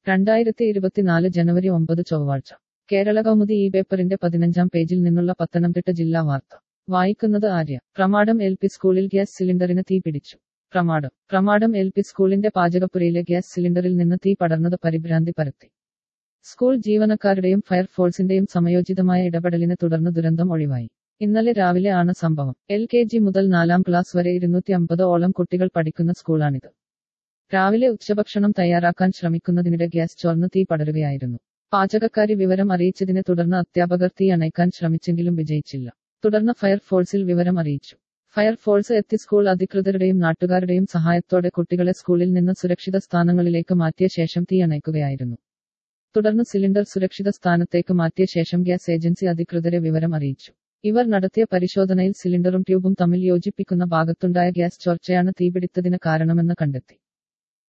രണ്ടായിരത്തി ഇരുപത്തിനാല് ജനുവരി ഒമ്പത് ചൊവ്വാഴ്ച കേരള കൗമുദി ഈ പേപ്പറിന്റെ പതിനഞ്ചാം പേജിൽ നിന്നുള്ള പത്തനംതിട്ട ജില്ലാ വാർത്ത വായിക്കുന്നത് ആര്യ പ്രമാടം എൽ പി സ്കൂളിൽ ഗ്യാസ് സിലിണ്ടറിന് തീ പിടിച്ചു പ്രമാടം പ്രമാടം എൽ പി സ്കൂളിന്റെ പാചകപ്പുരയിലെ ഗ്യാസ് സിലിണ്ടറിൽ നിന്ന് തീ പടർന്നത് പരിഭ്രാന്തി പരത്തി സ്കൂൾ ജീവനക്കാരുടെയും ഫയർഫോഴ്സിന്റെയും സമയോചിതമായ ഇടപെടലിനെ തുടർന്ന് ദുരന്തം ഒഴിവായി ഇന്നലെ രാവിലെ ആണ് സംഭവം എൽ കെ ജി മുതൽ നാലാം ക്ലാസ് വരെ ഇരുന്നൂറ്റി അമ്പത് ഓളം കുട്ടികൾ പഠിക്കുന്ന സ്കൂളാണിത് രാവിലെ ഉച്ചഭക്ഷണം തയ്യാറാക്കാൻ ശ്രമിക്കുന്നതിനിടെ ഗ്യാസ് ചോർന്ന് തീ പടരുകയായിരുന്നു പാചകക്കാരി വിവരം അറിയിച്ചതിനെ തുടർന്ന് അധ്യാപകർ തീ അണയ്ക്കാൻ ശ്രമിച്ചെങ്കിലും വിജയിച്ചില്ല തുടർന്ന് ഫയർഫോഴ്സിൽ വിവരം അറിയിച്ചു ഫയർഫോഴ്സ് എത്തി സ്കൂൾ അധികൃതരുടെയും നാട്ടുകാരുടെയും സഹായത്തോടെ കുട്ടികളെ സ്കൂളിൽ നിന്ന് സുരക്ഷിത സ്ഥാനങ്ങളിലേക്ക് മാറ്റിയ ശേഷം തീ അണയ്ക്കുകയായിരുന്നു തുടർന്ന് സിലിണ്ടർ സുരക്ഷിത സ്ഥാനത്തേക്ക് മാറ്റിയ ശേഷം ഗ്യാസ് ഏജൻസി അധികൃതരെ വിവരം അറിയിച്ചു ഇവർ നടത്തിയ പരിശോധനയിൽ സിലിണ്ടറും ട്യൂബും തമ്മിൽ യോജിപ്പിക്കുന്ന ഭാഗത്തുണ്ടായ ഗ്യാസ് ചോർച്ചയാണ് തീപിടിത്തതിന് കാരണമെന്ന് കണ്ടെത്തി